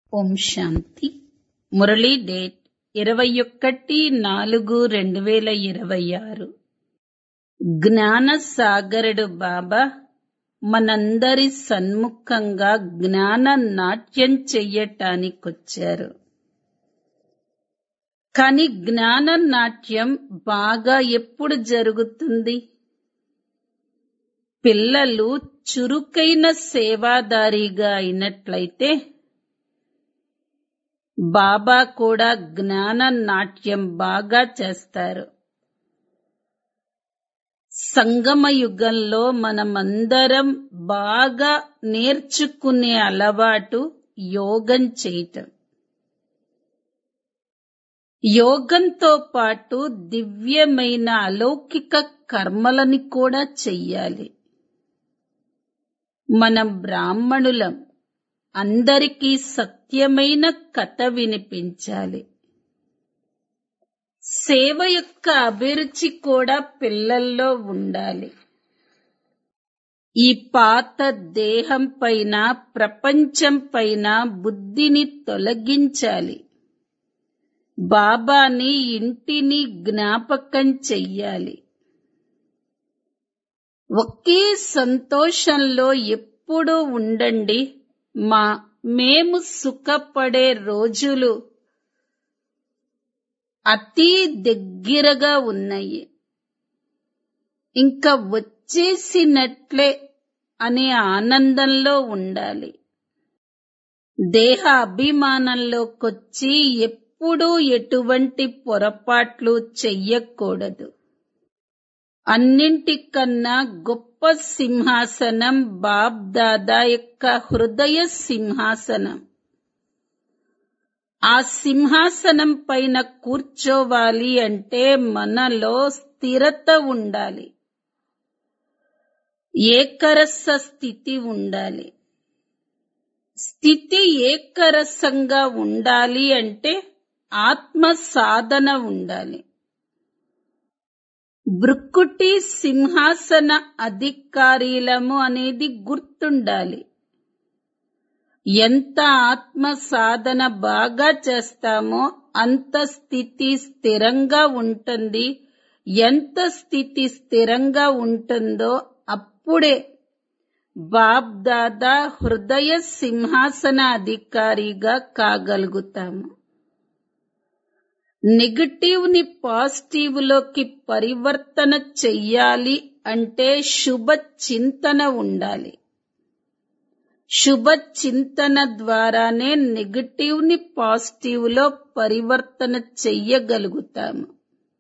ఓం శాంతి Murali date ఇరవై ఒకటి నాలుగు రెండు వేల ఇరవై ఆరు జ్ఞాన సాగరుడు బాబా మనందరి సన్ముఖంగా జ్ఞాన నాట్యం చెయ్యటానికొచ్చారు కాని జ్ఞాన నాట్యం బాగా ఎప్పుడు జరుగుతుంది పిల్లలు చురుకైన సేవాదారిగా అయినట్లయితే బాబా కూడా జ్ఞాన నాట్యం బాగా చేస్తారు సంగమ యుగంలో మనమందరం బాగా నేర్చుకునే అలవాటు యోగం చేయటం యోగంతో పాటు దివ్యమైన అలౌకిక కర్మలని కూడా చెయ్యాలి మనం బ్రాహ్మణులం అందరికీ సత్యమైన కథ వినిపించాలి సేవ యొక్క అభిరుచి కూడా పిల్లల్లో ఉండాలి ఈ పాత దేహం పైన ప్రపంచం పైన బుద్ధిని తొలగించాలి బాబాని ఇంటిని జ్ఞాపకం చెయ్యాలి ఒకే సంతోషంలో ఎప్పుడూ ఉండండి మా మేము సుఖపడే రోజులు అతి దగ్గరగా ఉన్నాయి ఇంకా వచ్చేసినట్లే అనే ఆనందంలో ఉండాలి దేహ అభిమానంలోకొచ్చి ఎప్పుడూ ఎటువంటి పొరపాట్లు చెయ్యకూడదు అన్నింటికన్నా గొప్ప సింహాసనం బాబ్ దాదా యొక్క హృదయ సింహాసనం ఆ సింహాసనం పైన కూర్చోవాలి అంటే మనలో స్థిరత ఉండాలి ఏకరస స్థితి ఉండాలి స్థితి ఏకరసంగా ఉండాలి అంటే ఆత్మ సాధన ఉండాలి బృక్కుటి సింహాసన అధికారీలము అనేది గుర్తుండాలి ఎంత ఆత్మ సాధన బాగా చేస్తామో అంత స్థితి స్థిరంగా ఉంటుంది ఎంత స్థితి స్థిరంగా ఉంటుందో అప్పుడే బాబ్ దాదా హృదయ సింహాసన అధికారిగా కాగలుగుతాము నెగటివ్ ని పాజిటివ్ లోకి పరివర్తన చెయ్యాలి అంటే శుభ చింతన ఉండాలి శుభ చింతన ద్వారానే నెగటివ్ ని పాజిటివ్ లో పరివర్తన చెయ్యగలుగుతాము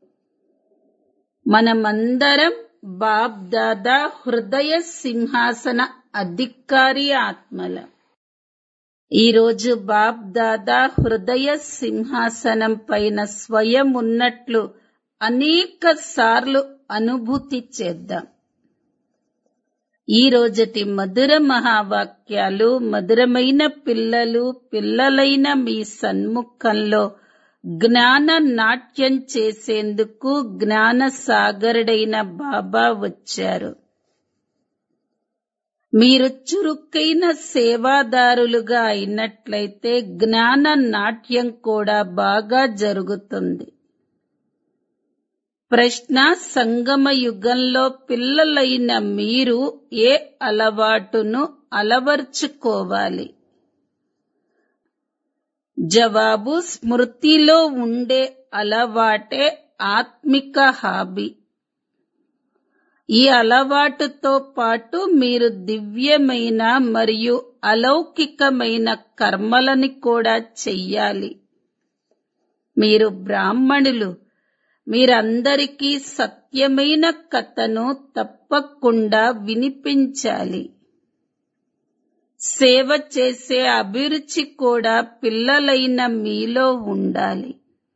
మనమందరం బాబ్ దాదా హృదయ సింహాసన అధికారి ఆత్మలం ఈరోజు బాబ్ దాదా హృదయ సింహాసనం పైన స్వయం ఉన్నట్లు అనేక సార్లు అనుభూతి చేద్దాం ఈ రోజటి మధుర మహావాక్యాలు మధురమైన పిల్లలు పిల్లలైన మీ సన్ముఖంలో జ్ఞాన నాట్యం చేసేందుకు జ్ఞాన సాగరుడైన బాబా వచ్చారు మీరు చురుకైన సేవాదారులుగా అయినట్లయితే జ్ఞాన నాట్యం కూడా బాగా జరుగుతుంది ప్రశ్న సంగమ యుగంలో పిల్లలైన మీరు ఏ అలవాటును అలవర్చుకోవాలి జవాబు స్మృతిలో ఉండే అలవాటే ఆత్మిక హాబీ ఈ అలవాటుతో పాటు మీరు దివ్యమైన మరియు అలౌకికమైన కర్మలని కూడా చెయ్యాలి మీరు బ్రాహ్మణులు మీరందరికీ సత్యమైన కథను తప్పకుండా వినిపించాలి సేవ చేసే అభిరుచి కూడా పిల్లలైన మీలో ఉండాలి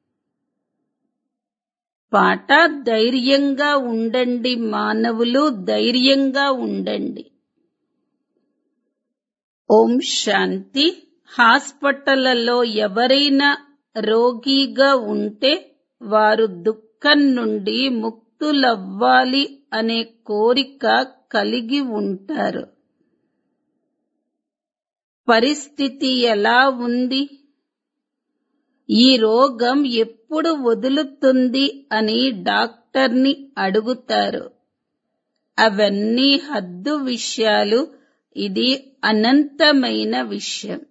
పాట ధైర్యంగా ఉండండి మానవులు ధైర్యంగా ఉండండి ఓం శాంతి హాస్పిటళ్లలో ఎవరైనా రోగిగా ఉంటే వారు దుఃఖం నుండి ముక్తులవ్వాలి అనే కోరిక కలిగి ఉంటారు పరిస్థితి ఎలా ఉంది ఈ రోగం ఎప్పుడు వదులుతుంది అని డాక్టర్ని అడుగుతారు అవన్నీ హద్దు విషయాలు ఇది అనంతమైన విషయం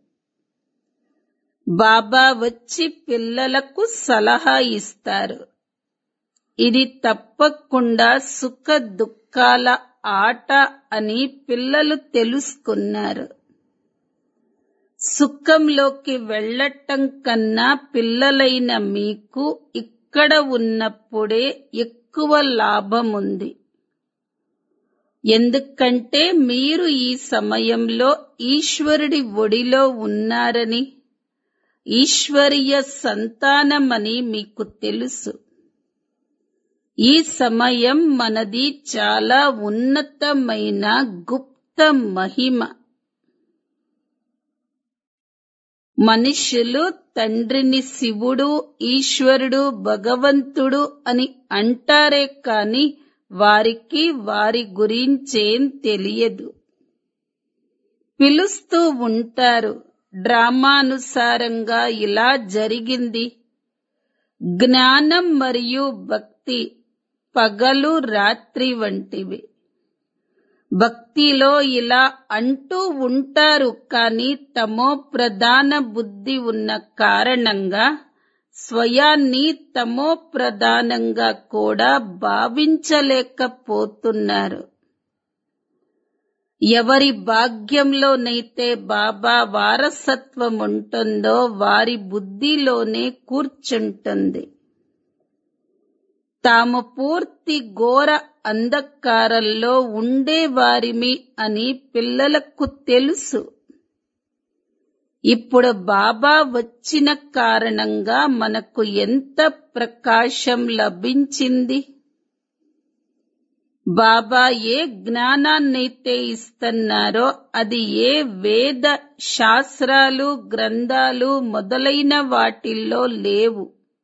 బాబా వచ్చి పిల్లలకు సలహా ఇస్తారు ఇది తప్పకుండా సుఖ దుఃఖాల ఆట అని పిల్లలు తెలుసుకున్నారు సుఖంలోకి వెళ్ళటం కన్నా పిల్లలైన మీకు ఇక్కడ ఉన్నప్పుడే ఎక్కువ లాభముంది ఎందుకంటే మీరు ఈ సమయంలో ఈశ్వరుడి ఒడిలో ఉన్నారని ఈశ్వరీయ సంతానమని మీకు తెలుసు ఈ సమయం మనది చాలా ఉన్నతమైన గుప్త మహిమ మనుష్యులు తండ్రిని శివుడు ఈశ్వరుడు భగవంతుడు అని అంటారే కాని వారికి వారి గురించేం తెలియదు పిలుస్తూ ఉంటారు డ్రామానుసారంగా ఇలా జరిగింది జ్ఞానం మరియు భక్తి పగలు రాత్రి వంటివి భక్తిలో ఇలా అంటూ ఉంటారు కానీ తమో ప్రధాన బుద్ధి ఉన్న కారణంగా స్వయాన్ని తమో ప్రధానంగా కూడా భావించలేకపోతున్నారు ఎవరి భాగ్యంలోనైతే బాబా వారసత్వం ఉంటుందో వారి బుద్ధిలోనే కూర్చుంటుంది తాము పూర్తి ఘోర అంధకారంలో ఉండేవారిమి అని పిల్లలకు తెలుసు ఇప్పుడు బాబా వచ్చిన కారణంగా మనకు ఎంత ప్రకాశం లభించింది బాబా ఏ జ్ఞానాన్నైతే ఇస్తున్నారో అది ఏ వేద శాస్త్రాలు గ్రంథాలు మొదలైన వాటిల్లో లేవు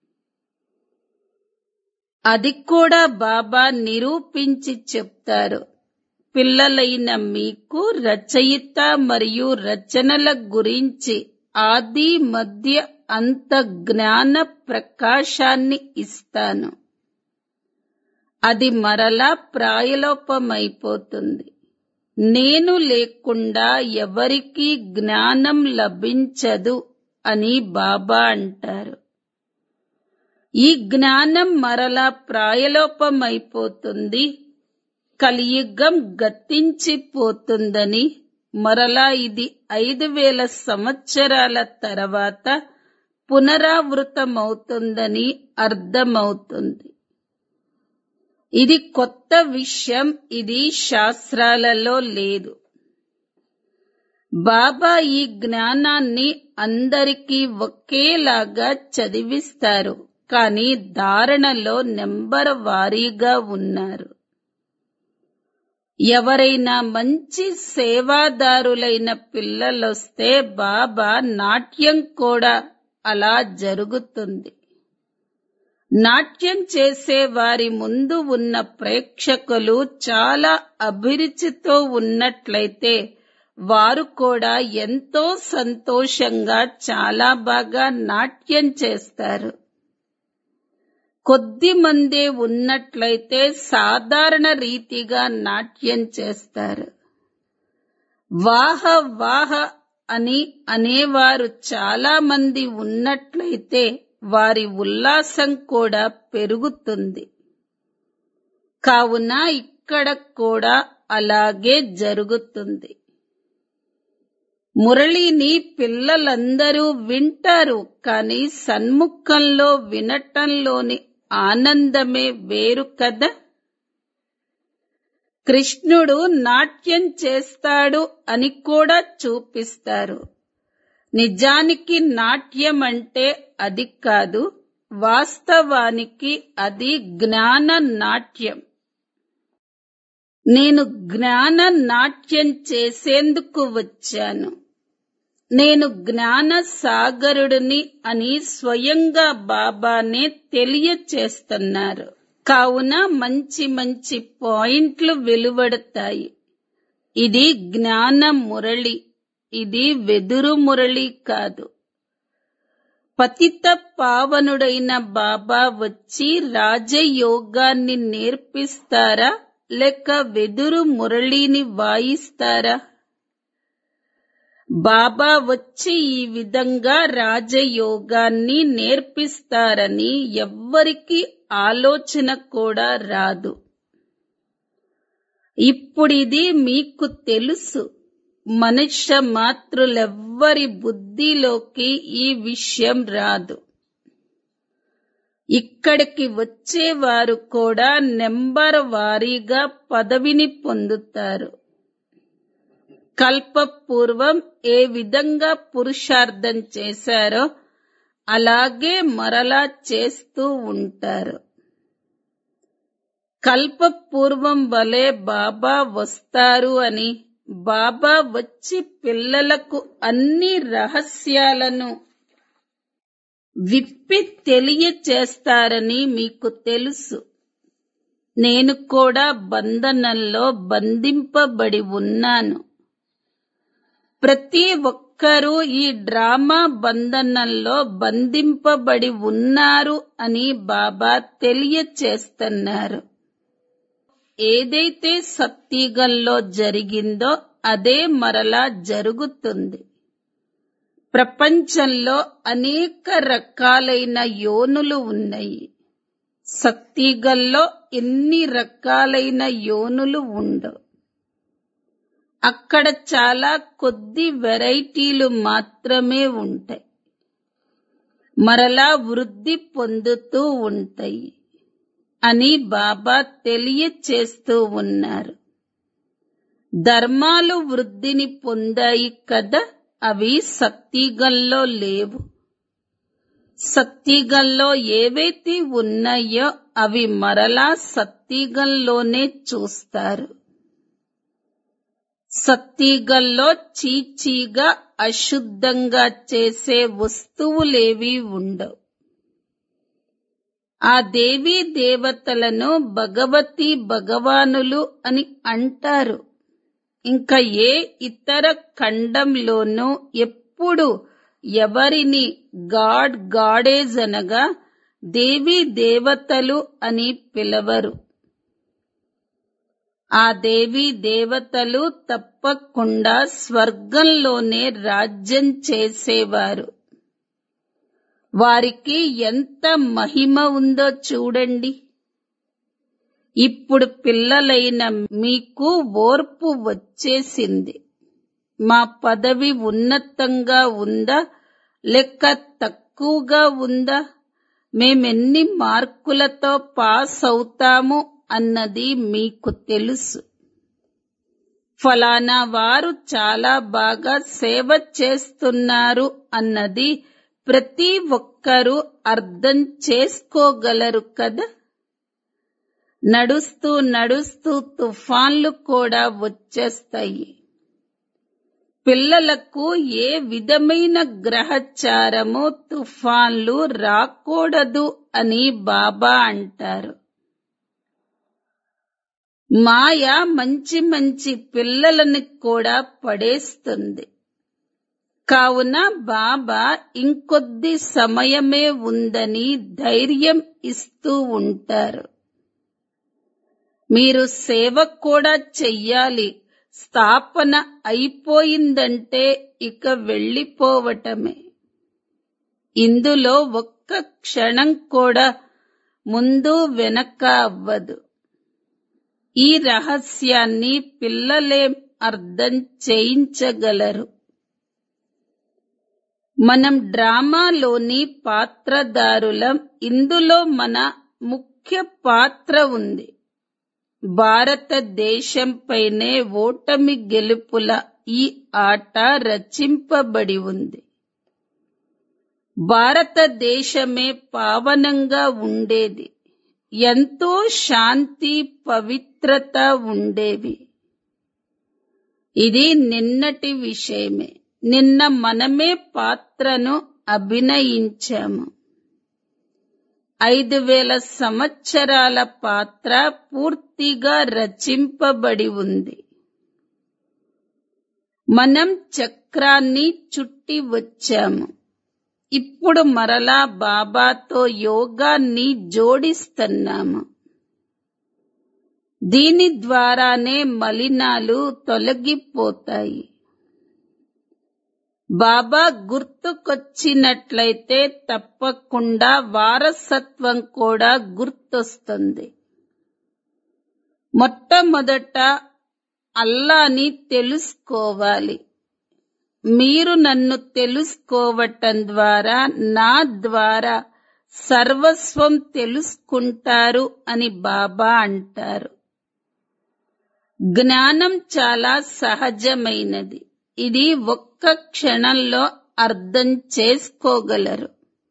అది కూడా బాబా నిరూపించి చెప్తారు పిల్లలైన మీకు రచయిత మరియు రచనల గురించి ఆది మధ్య అంత జ్ఞాన ప్రకాశాన్ని ఇస్తాను అది మరలా ప్రాయలోపమైపోతుంది నేను లేకుండా ఎవరికీ జ్ఞానం లభించదు అని బాబా అంటారు ఈ జ్ఞానం మరలా ప్రాయలోపమైపోతుంది కలియుగం గతించిపోతుందని మరలా ఇది ఐదు వేల సంవత్సరాల తర్వాత పునరావృతమవుతుందని అర్థమవుతుంది ఇది కొత్త విషయం ఇది శాస్త్రాలలో లేదు బాబా ఈ జ్ఞానాన్ని అందరికీ ఒకేలాగా చదివిస్తారు కానీ ధారణలో నెంబర్ వారీగా ఉన్నారు ఎవరైనా మంచి సేవాదారులైన పిల్లలొస్తే బాబా నాట్యం కూడా అలా జరుగుతుంది నాట్యం చేసే వారి ముందు ఉన్న ప్రేక్షకులు చాలా అభిరుచితో ఉన్నట్లయితే వారు కూడా ఎంతో సంతోషంగా చాలా బాగా నాట్యం చేస్తారు కొద్ది మందే ఉన్నట్లయితే సాధారణ రీతిగా నాట్యం చేస్తారు వాహ వాహ అని అనేవారు చాలా మంది ఉన్నట్లయితే వారి ఉల్లాసం కూడా పెరుగుతుంది కావున ఇక్కడ కూడా అలాగే జరుగుతుంది మురళిని పిల్లలందరూ వింటారు కానీ సన్ముఖంలో వినటంలోని ఆనందమే వేరు కదా కృష్ణుడు నాట్యం చేస్తాడు అని కూడా చూపిస్తారు నిజానికి నాట్యం అంటే అది కాదు వాస్తవానికి అది జ్ఞాన నాట్యం నేను జ్ఞాన నాట్యం చేసేందుకు వచ్చాను నేను జ్ఞాన సాగరుడిని అని స్వయంగా బాబానే తెలియచేస్తున్నారు కావున మంచి మంచి పాయింట్లు వెలువడతాయి ఇది జ్ఞాన మురళి ఇది వెదురు మురళి కాదు పతిత పావనుడైన బాబా వచ్చి రాజయోగాన్ని నేర్పిస్తారా లేక వెదురు మురళిని వాయిస్తారా బాబా వచ్చి ఈ విధంగా రాజయోగాన్ని నేర్పిస్తారని ఎవ్వరికి ఆలోచన కూడా రాదు ఇప్పుడిది మీకు తెలుసు మనుష్య మాతృలెవ్వరి బుద్ధిలోకి ఈ విషయం రాదు ఇక్కడికి వచ్చేవారు కూడా నెంబర్ వారీగా పదవిని పొందుతారు కల్పపూర్వం ఏ విధంగా పురుషార్థం చేశారో అలాగే మరలా చేస్తూ ఉంటారు కల్పపూర్వం వలె బాబా వస్తారు అని బాబా వచ్చి పిల్లలకు అన్ని రహస్యాలను విప్పి తెలియచేస్తారని మీకు తెలుసు నేను కూడా బంధనంలో బంధింపబడి ఉన్నాను ప్రతి ఒక్కరూ ఈ డ్రామా బంధనంలో బంధింపబడి ఉన్నారు అని బాబా తెలియచేస్తున్నారు ఏదైతే సత్యుగంలో జరిగిందో అదే మరలా జరుగుతుంది ప్రపంచంలో అనేక రకాలైన యోనులు ఉన్నాయి సత్యుగంలో ఎన్ని రకాలైన యోనులు ఉండవు అక్కడ చాలా కొద్ది వెరైటీలు మాత్రమే ఉంటాయి మరలా వృద్ధి పొందుతూ ఉంటాయి అని బాబా తెలియచేస్తూ ఉన్నారు ధర్మాలు వృద్ధిని పొందాయి కదా అవి సత్యుగంలో లేవు సత్యుగంలో ఏవైతే ఉన్నాయో అవి మరలా సత్యుగంలోనే చూస్తారు సత్యుగంలో చీచీగా అశుద్ధంగా చేసే వస్తువులేవి ఉండవు ఆ దేవీ దేవతలను భగవతి భగవానులు అని అంటారు ఇంకా ఏ ఇతర ఖండంలోనూ ఎప్పుడు ఎవరిని గాడ్ గాడేజ్ అనగా దేవీ దేవతలు అని పిలవరు ఆ దేవీ దేవతలు తప్పకుండా స్వర్గంలోనే రాజ్యం చేసేవారు వారికి ఎంత మహిమ ఉందో చూడండి ఇప్పుడు పిల్లలైన మీకు ఓర్పు వచ్చేసింది మా పదవి ఉన్నతంగా ఉందా లెక్క తక్కువగా ఉందా మేమెన్ని మార్కులతో పాస్ అవుతాము అన్నది మీకు తెలుసు ఫలానా వారు చాలా బాగా సేవ చేస్తున్నారు అన్నది ప్రతి ఒక్కరూ అర్థం చేసుకోగలరు కదా నడుస్తూ నడుస్తూ తుఫాన్లు కూడా వచ్చేస్తాయి పిల్లలకు ఏ విధమైన గ్రహచారము తుఫాన్లు రాకూడదు అని బాబా అంటారు మాయ మంచి మంచి పిల్లలని కూడా పడేస్తుంది కావున బాబా ఇంకొద్ది సమయమే ఉందని ధైర్యం ఇస్తూ ఉంటారు మీరు సేవ కూడా చెయ్యాలి స్థాపన అయిపోయిందంటే ఇక వెళ్ళిపోవటమే ఇందులో ఒక్క క్షణం కూడా ముందు వెనక అవ్వదు ఈ రహస్యాన్ని పిల్లలే అర్థం చేయించగలరు మనం డ్రామాలోని పాత్రదారులం ఇందులో మన ముఖ్య పాత్ర ఉంది భారతదేశంపైనే ఓటమి గెలుపుల ఈ ఆట రచింపబడి ఉంది భారతదేశమే పావనంగా ఉండేది ఎంతో శాంతి పవిత్రత ఉండేవి ఇది నిన్నటి విషయమే నిన్న మనమే పాత్రను అభినయించాము ఐదు వేల సంవత్సరాల పాత్ర పూర్తిగా రచింపబడి ఉంది మనం చక్రాన్ని చుట్టి వచ్చాము ఇప్పుడు మరలా బాబాతో యోగాన్ని జోడిస్తున్నాము దీని ద్వారానే మలినాలు తొలగిపోతాయి బాబా గుర్తుకొచ్చినట్లయితే తప్పకుండా వారసత్వం కూడా గుర్తొస్తుంది మొట్టమొదట అల్లాని తెలుసుకోవాలి మీరు నన్ను తెలుసుకోవటం ద్వారా నా ద్వారా సర్వస్వం తెలుసుకుంటారు అని బాబా అంటారు జ్ఞానం చాలా సహజమైనది ఇది ఒక్క క్షణంలో అర్థం చేసుకోగలరు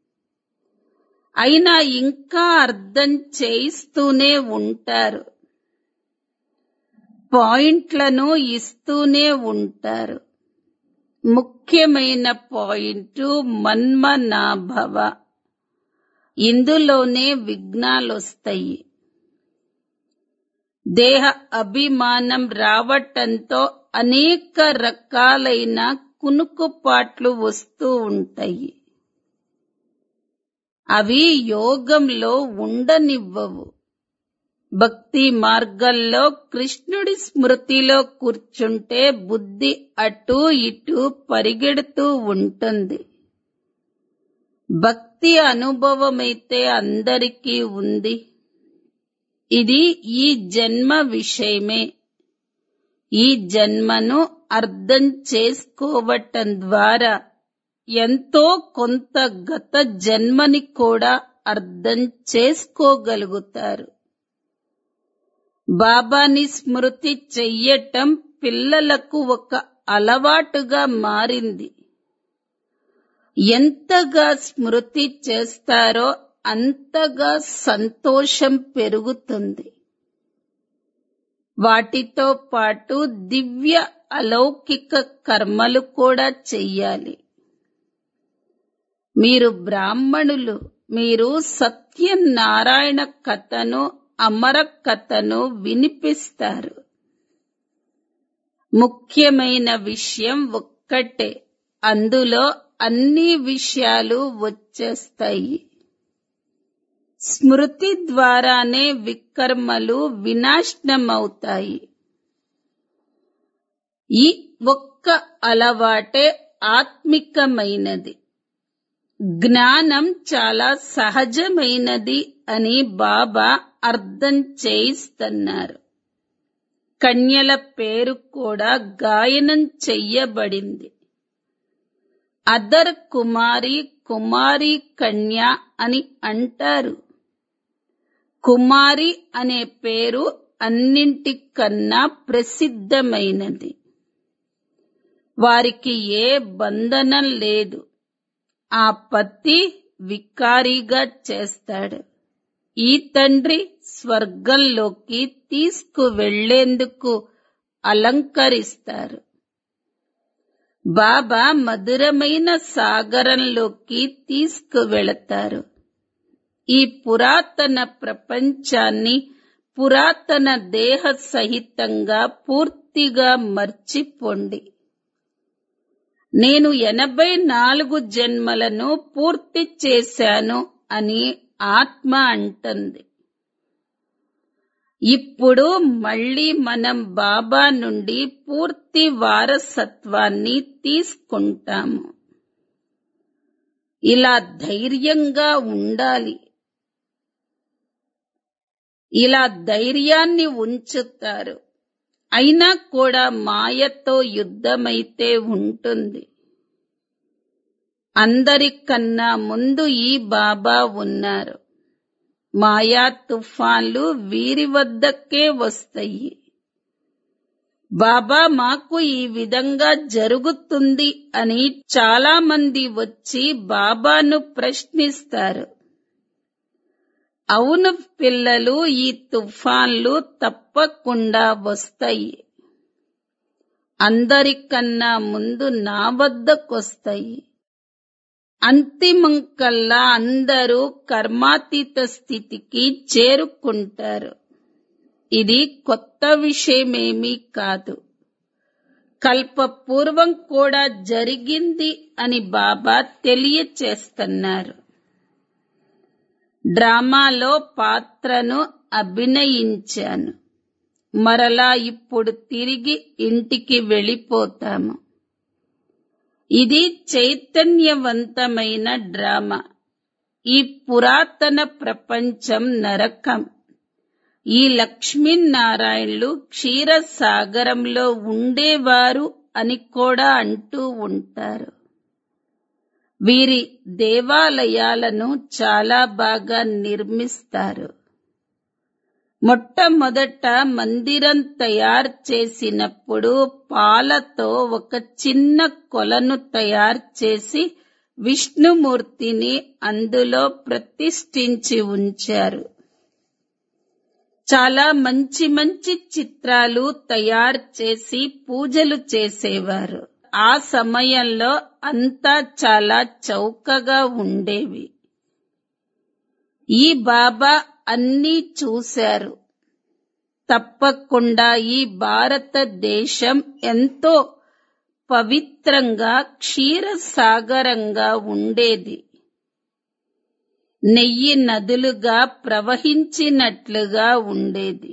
అయినా ఇంకా అర్థం చేయిస్తూనే ఉంటారు పాయింట్లను ఇస్తూనే ఉంటారు ముఖ్యమైన పాయింట్ మన్మనాభవ ఇందులోనే విఘ్నాలొస్తాయి దేహ అభిమానం రావటంతో అనేక రకాలైన కునుకుపాట్లు వస్తూ ఉంటాయి అవి యోగంలో ఉండనివ్వవు భక్తి మార్గంలో కృష్ణుడి స్మృతిలో కూర్చుంటే బుద్ధి అటు ఇటు పరిగెడుతూ ఉంటుంది భక్తి అనుభవమైతే అందరికీ ఉంది ఇది ఈ జన్మ విషయమే ఈ జన్మను అర్థం చేసుకోవటం ద్వారా ఎంతో కొంత గత జన్మని కూడా అర్థం చేసుకోగలుగుతారు బాబాని స్మృతి చెయ్యటం పిల్లలకు ఒక అలవాటుగా మారింది ఎంతగా స్మృతి చేస్తారో అంతగా సంతోషం పెరుగుతుంది వాటితో పాటు దివ్య అలౌకిక కర్మలు కూడా చెయ్యాలి మీరు బ్రాహ్మణులు మీరు సత్యనారాయణ కథను అమర కథను వినిపిస్తారు ముఖ్యమైన విషయం ఒక్కటే అందులో అన్ని విషయాలు వచ్చేస్తాయి స్మృతి ద్వారానే వికర్మలు వినాశనమవుతాయి ఈ ఒక్క అలవాటే ఆత్మికమైనది జ్ఞానం చాలా సహజమైనది అని బాబా అర్థం చేయిస్తున్నారు కన్యల పేరు కూడా గాయనం చెయ్యబడింది అదర్ కుమారి కుమారి కన్య అని అంటారు కుమారి అనే పేరు అన్నింటికన్నా ప్రసిద్ధమైనది వారికి ఏ బంధనం లేదు ఆ పతి వికారిగా చేస్తాడు ఈ తండ్రి స్వర్గంలోకి తీసుకువెళ్లేందుకు అలంకరిస్తారు బాబా మధురమైన సాగరంలోకి తీసుకువెళతారు ఈ పురాతన ప్రపంచాన్ని పురాతన దేహ సహితంగా పూర్తిగా మర్చిపోండి నేను ఎనభై నాలుగు జన్మలను పూర్తి చేశాను అని ఆత్మ అంటుంది ఇప్పుడు మళ్ళీ మనం బాబా నుండి పూర్తి వారసత్వాన్ని తీసుకుంటాము ఇలా ధైర్యంగా ఉండాలి ఇలా ధైర్యాన్ని ఉంచుతారు అయినా కూడా మాయతో యుద్ధమైతే ఉంటుంది అందరికన్నా ముందు ఈ బాబా ఉన్నారు మాయా తుఫాన్లు వీరి వద్దకే వస్తాయి బాబా మాకు ఈ విధంగా జరుగుతుంది అని చాలా మంది వచ్చి బాబాను ప్రశ్నిస్తారు అవును పిల్లలు ఈ తుఫాన్లు తప్పకుండా వస్తాయి అందరికన్నా ముందు నా వద్దకొస్తాయి అంతిమం కల్లా అందరూ కర్మాతీత స్థితికి చేరుకుంటారు ఇది కొత్త విషయమేమీ కాదు కల్పపూర్వం కూడా జరిగింది అని బాబా తెలియచేస్తున్నారు డ్రామాలో పాత్రను అభినయించాను మరలా ఇప్పుడు తిరిగి ఇంటికి వెళ్ళిపోతాము ఇది చైతన్యవంతమైన డ్రామా ఈ పురాతన ప్రపంచం నరకం ఈ లక్ష్మీనారాయణులు క్షీరసాగరంలో ఉండేవారు అని కూడా అంటూ ఉంటారు వీరి దేవాలయాలను చాలా బాగా నిర్మిస్తారు మొట్టమొదట మందిరం తయారు చేసినప్పుడు పాలతో ఒక చిన్న కొలను తయారు చేసి విష్ణుమూర్తిని అందులో ప్రతిష్ఠించి ఉంచారు చాలా మంచి మంచి చిత్రాలు తయారు చేసి పూజలు చేసేవారు ఆ సమయంలో అంతా చాలా చౌకగా ఉండేవి ఈ బాబా అన్నీ చూశారు తప్పకుండా ఈ భారతదేశం ఎంతో పవిత్రంగా క్షీరసాగరంగా ఉండేది నెయ్యి నదులుగా ప్రవహించినట్లుగా ఉండేది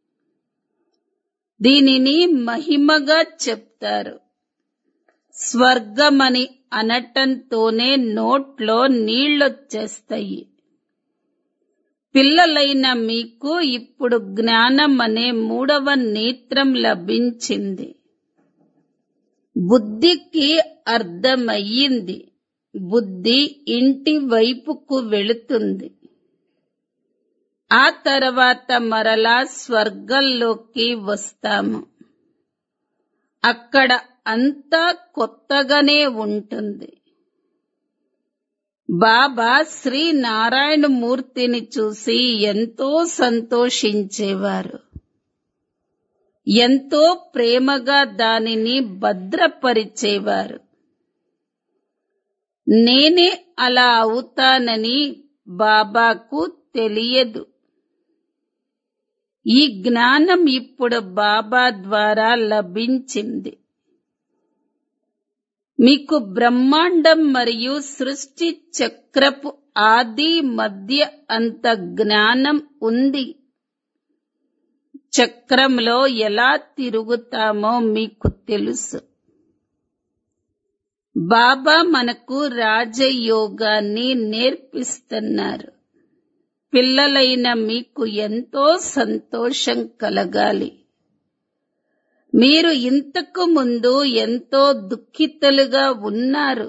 దీనిని మహిమగా చెప్తారు స్వర్గమని అనటంతోనే నోట్లో నీళ్లొచ్చేస్తాయి పిల్లలైన మీకు ఇప్పుడు జ్ఞానం అనే మూడవ నేత్రం లభించింది బుద్ధికి అర్థమయ్యింది బుద్ధి ఇంటి వైపుకు వెళుతుంది ఆ తర్వాత మరలా స్వర్గంలోకి వస్తాము అక్కడ అంతా కొత్తగానే ఉంటుంది బాబా శ్రీ నారాయణ మూర్తిని చూసి ఎంతో సంతోషించేవారు ఎంతో ప్రేమగా దానిని భద్రపరిచేవారు నేనే అలా అవుతానని బాబాకు తెలియదు ఈ జ్ఞానం ఇప్పుడు బాబా ద్వారా లభించింది మీకు బ్రహ్మాండం మరియు సృష్టి చక్రపు ఆది మధ్య అంత జ్ఞానం ఉంది చక్రంలో ఎలా తిరుగుతామో మీకు తెలుసు బాబా మనకు రాజయోగాన్ని నేర్పిస్తున్నారు పిల్లలైన మీకు ఎంతో సంతోషం కలగాలి మీరు ఇంతకు ముందు ఎంతో దుఃఖితులుగా ఉన్నారు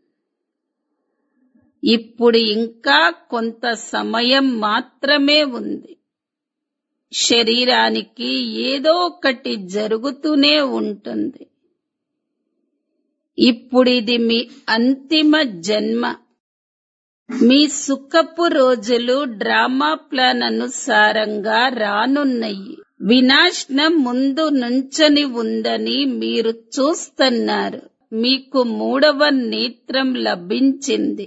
ఇప్పుడు ఇంకా కొంత సమయం మాత్రమే ఉంది శరీరానికి ఏదో ఒకటి జరుగుతూనే ఉంటుంది ఇప్పుడు ఇది మీ అంతిమ జన్మ మీ సుఖపు రోజులు డ్రామా ప్లాన్ అనుసారంగా రానున్నాయి వినాశనం ముందు నుంచని ఉందని మీరు చూస్తున్నారు మీకు మూడవ నేత్రం లభించింది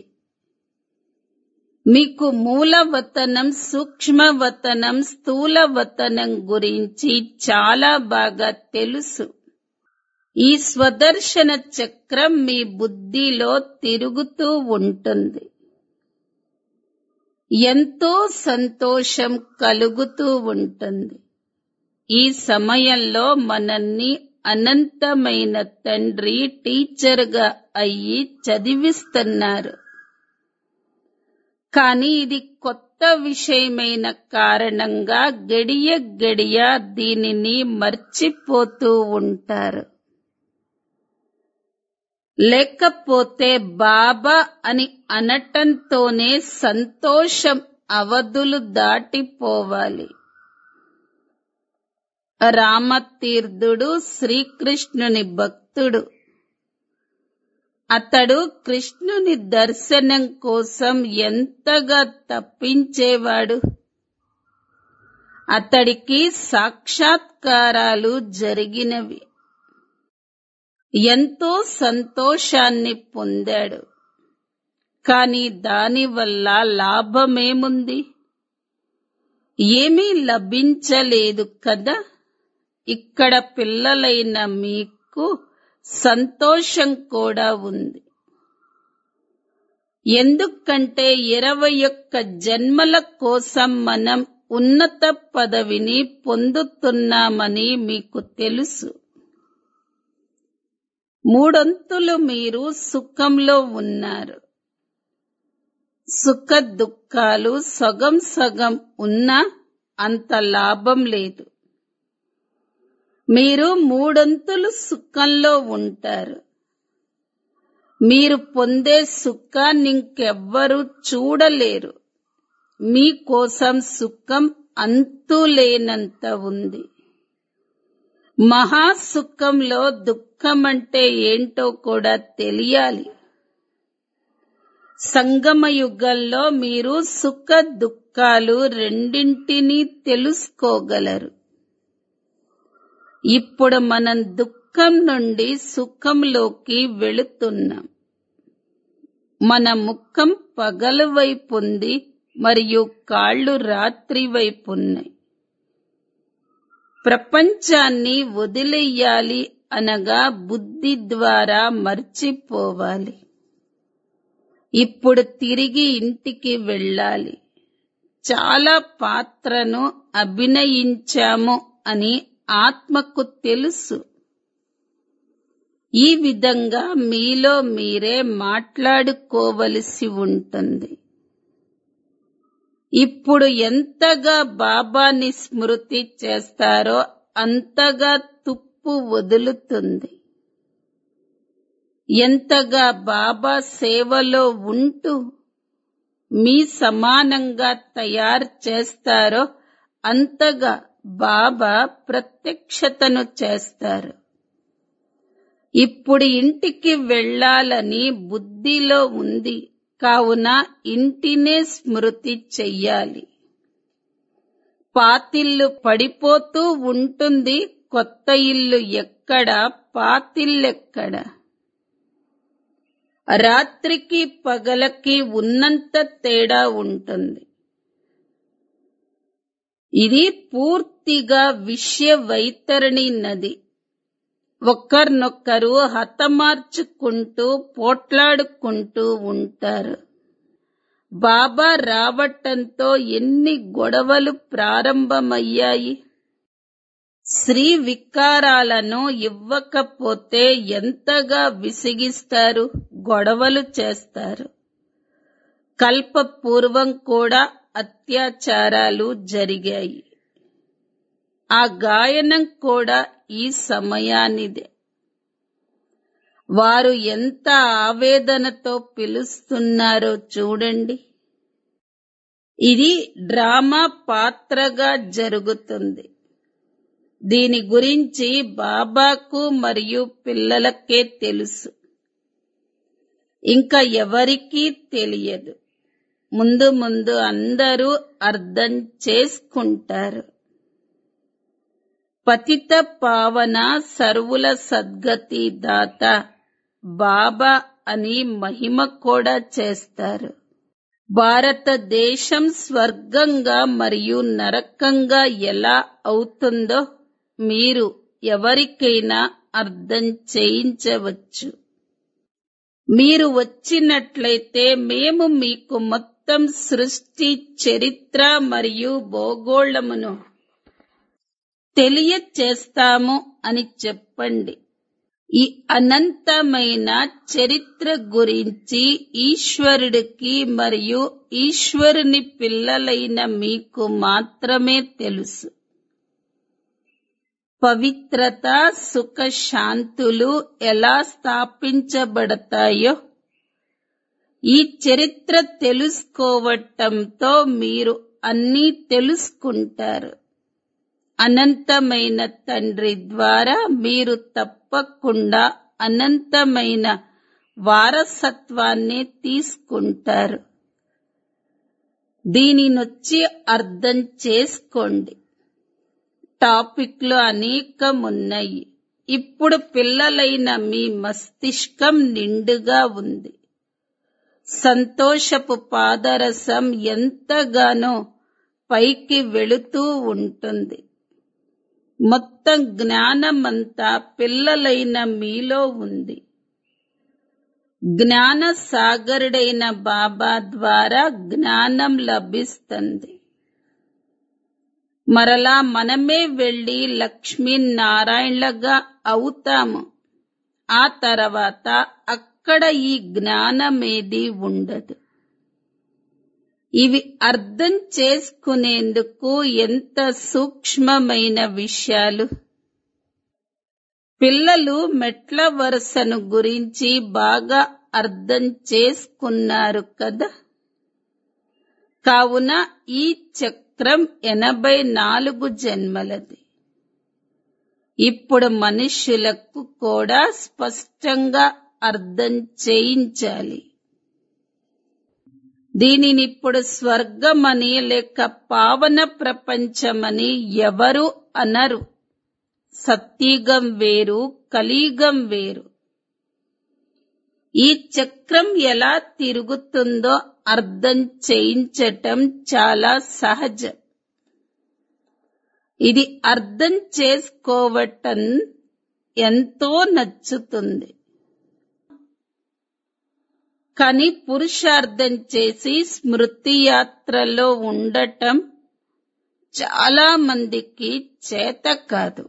మీకు మూలవతనం సూక్ష్మవతనం స్థూలవతనం గురించి చాలా బాగా తెలుసు ఈ స్వదర్శన చక్రం మీ బుద్ధిలో తిరుగుతూ ఉంటుంది ఎంతో సంతోషం కలుగుతూ ఉంటుంది ఈ సమయంలో మనల్ని అనంతమైన తండ్రి టీచర్గా అయ్యి చదివిస్తున్నారు కానీ ఇది కొత్త విషయమైన కారణంగా గడియ గడియ దీనిని మర్చిపోతూ ఉంటారు లేకపోతే బాబా అని అనటంతోనే సంతోషం అవధులు దాటిపోవాలి రామతీర్థుడు శ్రీకృష్ణుని భక్తుడు అతడు కృష్ణుని దర్శనం కోసం ఎంతగా తప్పించేవాడు అతడికి సాక్షాత్కారాలు జరిగినవి ఎంతో సంతోషాన్ని పొందాడు కాని దానివల్ల లాభమేముంది ఏమీ లభించలేదు కదా ఇక్కడ పిల్లలైన మీకు మాకు సంతోషం కూడా ఉంది ఎందుకంటే ఇరవై ఒక్క జన్మల కోసం మనం ఉన్నత పదవిని పొందుతున్నామని మీకు తెలుసు మూడొంతులు మీరు సుఖంలో ఉన్నారు సుఖ దుఃఖాలు సగం సగం ఉన్నా అంత లాభం లేదు మీరు మూడొంతులు సుఖంలో ఉంటారు మీరు పొందే సుఖాన్ని ఇంకెవ్వరూ చూడలేరు మీకోసం సుఖం అంతులేనంత ఉంది మహాసుఖంలో దుఃఖం అంటే ఏంటో కూడా తెలియాలి సంగమ యుగంలో మీరు సుఖ దుఃఖాలు రెండింటినీ తెలుసుకోగలరు ఇప్పుడు మనం దుఃఖం నుండి సుఖంలోకి వెళుతున్నాం మన ముఖం పగలు వైపు ఉంది మరియు కాళ్ళు రాత్రి వైపు ఉన్నాయి ప్రపంచాన్ని వదిలేయాలి అనగా బుద్ధి ద్వారా మర్చిపోవాలి ఇప్పుడు తిరిగి ఇంటికి వెళ్ళాలి చాలా పాత్రను అభినయించాము అని ఆత్మకు తెలుసు ఈ విధంగా మీలో మీరే మాట్లాడుకోవలసి ఉంటుంది ఇప్పుడు ఎంతగా బాబాని స్మృతి చేస్తారో అంతగా తుప్పు వదులుతుంది ఎంతగా బాబా సేవలో ఉంటూ మీ సమానంగా తయారు చేస్తారో అంతగా బాబా ప్రత్యక్షతను చేస్తారు ఇప్పుడు ఇంటికి వెళ్ళాలని బుద్ధిలో ఉంది కావున ఇంటినే స్మృతి చెయ్యాలి పాతిల్లు పడిపోతూ ఉంటుంది కొత్త ఇల్లు ఎక్కడ పాతిల్లెక్కడ రాత్రికి పగలకి ఉన్నంత తేడా ఉంటుంది ఇది పూర్తిగా విషయ వైతరణి నది ఒకరినొకరు హతమార్చుకుంటూ పోట్లాడుకుంటూ ఉంటారు బాబా రావటంతో ఎన్ని గొడవలు ప్రారంభమయ్యాయి స్త్రీ వికారాలను ఇవ్వకపోతే ఎంతగా విసిగిస్తారు గొడవలు చేస్తారు కల్పపూర్వం కూడా అత్యాచారాలు జరిగాయి ఆ గాయనం కూడా ఈ సమయానిదే వారు ఎంత ఆవేదనతో పిలుస్తున్నారో చూడండి ఇది డ్రామా పాత్రగా జరుగుతుంది దీని గురించి బాబాకు మరియు పిల్లలకే తెలుసు ఇంకా ఎవరికీ తెలియదు ముందు ముందు అందరూ అర్థం చేసుకుంటారు పతిత పావన సర్వుల సద్గతి దాత బాబా అని మహిమ కూడా చేస్తారు భారతదేశం స్వర్గంగా మరియు నరకంగా ఎలా అవుతుందో మీరు ఎవరికైనా అర్థం చేయించవచ్చు మీరు వచ్చినట్లయితే మేము మీకు మొత్తం సృష్టి చరిత్ర మరియు భూగోళమును తెలియచేస్తాము అని చెప్పండి ఈ అనంతమైన చరిత్ర గురించి ఈశ్వరుడికి మరియు ఈశ్వరుని పిల్లలైన మీకు మాత్రమే తెలుసు పవిత్రత సుఖ శాంతులు ఎలా స్థాపించబడతాయో ఈ చరిత్ర తెలుసుకోవటంతో మీరు అన్నీ తెలుసుకుంటారు అనంతమైన తండ్రి ద్వారా మీరు తప్పకుండా అనంతమైన వారసత్వాన్ని తీసుకుంటారు దీనినొచ్చి అర్థం చేసుకోండి టాపిక్లు అనేకమున్నాయి ఇప్పుడు పిల్లలైన మీ మస్తిష్కం నిండుగా ఉంది సంతోషపు పాదరసం ఎంతగానో పైకి వెళుతూ ఉంటుంది మొత్తం జ్ఞానమంతా పిల్లలైన మీలో ఉంది జ్ఞాన సాగరుడైన బాబా ద్వారా జ్ఞానం లభిస్తుంది మరలా మనమే వెళ్లి లక్ష్మీనారాయణలుగా అవుతాము ఆ తర్వాత అక్కడ ఈ జ్ఞానమేది ఉండదు ఇవి అర్థం చేసుకునేందుకు ఎంత సూక్ష్మమైన విషయాలు పిల్లలు మెట్ల వరుసను గురించి బాగా అర్థం చేసుకున్నారు కదా కావున ఈ చక్రం ఎనభై నాలుగు జన్మలది ఇప్పుడు మనుష్యులకు కూడా స్పష్టంగా అర్థం చేయించాలి దీనినిప్పుడు స్వర్గమని లేక పావన ప్రపంచమని ఎవరు అనరు సత్యుగం వేరు కలియుగం వేరు ఈ చక్రం ఎలా తిరుగుతుందో అర్థం చేయించటం చాలా సహజం ఇది అర్థం చేసుకోవటం ఎంతో నచ్చుతుంది కానీ పురుషార్థం చేసి స్మృతి యాత్రలో ఉండటం చాలా మందికి చేత కాదు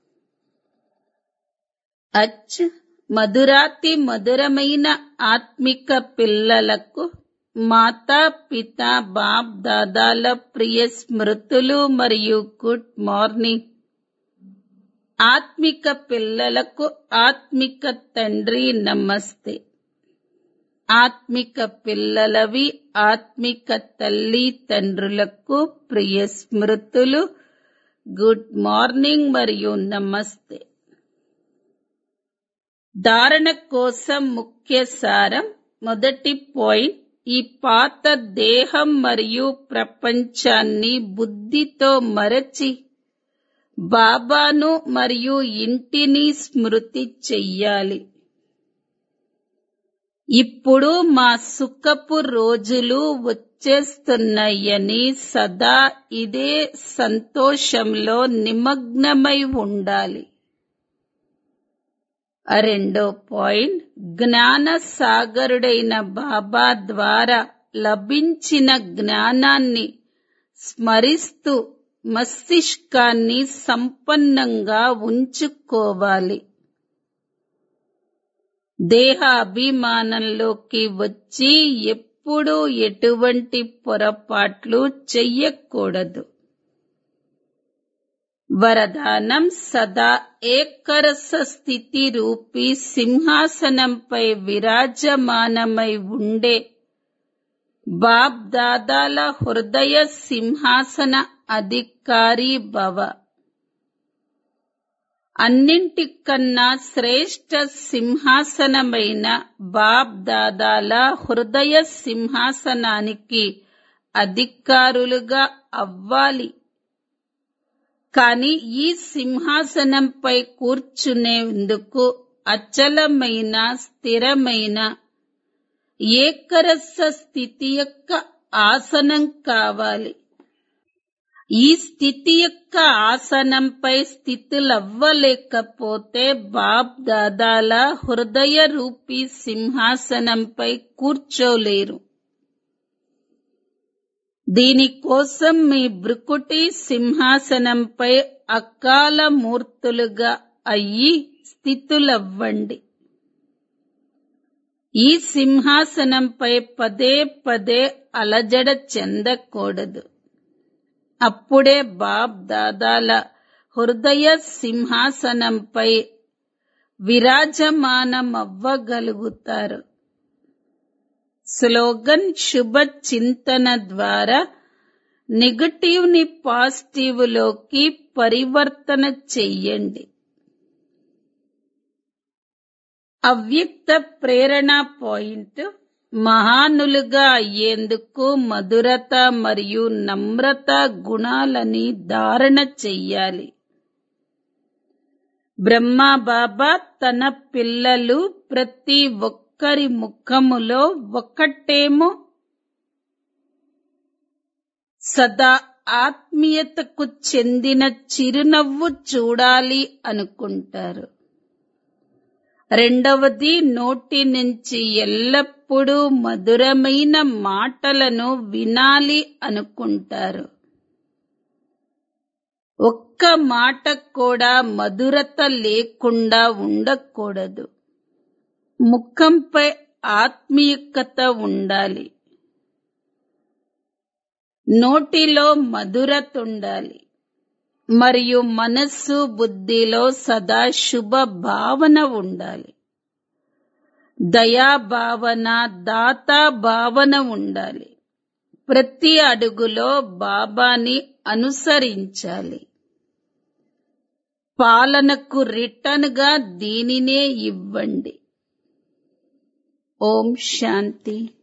అచ్ మధురాతి మధురమైన ఆత్మిక పిల్లలకు మాతా పిత బాప్ దాదాల ప్రియ స్మృతులు మరియు గుడ్ మార్నింగ్ ఆత్మిక పిల్లలకు ఆత్మిక తండ్రి నమస్తే ఆత్మిక పిల్లలవి ఆత్మిక తల్లి తండ్రులకు ప్రియ స్మృతులు గుడ్ మార్నింగ్ మరియు నమస్తే ధారణ కోసం ముఖ్య సారం మొదటి పాయింట్ ఈ పాత దేహం మరియు ప్రపంచాన్ని బుద్ధితో మరచి బాబాను మరియు ఇంటిని స్మృతి చెయ్యాలి ఇప్పుడు మా సుఖపు రోజులు వచ్చేస్తున్నాయని సదా ఇదే సంతోషంలో నిమగ్నమై ఉండాలి రెండో పాయింట్ జ్ఞాన సాగరుడైన బాబా ద్వారా లభించిన జ్ఞానాన్ని స్మరిస్తూ మస్తిష్కాన్ని సంపన్నంగా ఉంచుకోవాలి దేహ అభిమానంలోకి వచ్చి ఎప్పుడూ ఎటువంటి పొరపాట్లు చెయ్యకూడదు వరదానం సదా ఏకరస స్థితి రూపీ సింహాసనంపై విరాజమానమై ఉండే బాప్ దాదాల హృదయ సింహాసన అధికారి భవ అన్నింటికన్నా శ్రేష్ఠ సింహాసనమైన బాప్ దాదాల హృదయ సింహాసనానికి అధికారులుగా అవ్వాలి కాని ఈ సింహాసనంపై కూర్చునేందుకు అచలమైన స్థిరమైన ఏకరస స్థితి యొక్క ఆసనం కావాలి ఈ స్థితి యొక్క ఆసనంపై స్థితులవ్వలేకపోతే బాప్ దాదాల హృదయ రూపీ సింహాసనంపై కూర్చోలేరు దీనికోసం మీ బ్రుకుటి సింహాసనంపై అకాల మూర్తులుగా అయ్యి స్థితులవ్వండి ఈ సింహాసనంపై పదే పదే అలజడ చెందకూడదు అప్పుడే బాప్ దాదాల హృదయ సింహాసనంపై విరాజమానమవ్వగలుగుతారు స్లోగన్ శుభ చింతన ద్వారా నెగటివ్ ని పాజిటివ్ లోకి పరివర్తన చెయ్యండి అవ్యక్త ప్రేరణ పాయింట్ మహానులుగా అయ్యేందుకు మధురత మరియు నమ్రత గుణాలని ధారణ చెయ్యాలి బ్రహ్మా బాబా తన పిల్లలు ప్రతి ఒక్కరి ముఖములో ఒక్కటేమో సదా ఆత్మీయతకు చెందిన చిరునవ్వు చూడాలి అనుకుంటారు రెండవది నోటి నుంచి ఎల్లప్పుడూ మధురమైన మాటలను వినాలి అనుకుంటారు ఒక్క మాట కూడా మధురత లేకుండా ఉండకూడదు ముఖంపై ఆత్మీయకత ఉండాలి నోటిలో మధురత ఉండాలి మరియు మనస్సు బుద్ధిలో సదా శుభ భావన ఉండాలి దయా భావన దాతా భావన ఉండాలి ప్రతి అడుగులో బాబాని అనుసరించాలి పాలనకు రిటర్న్ గా దీనినే ఇవ్వండి ఓం శాంతి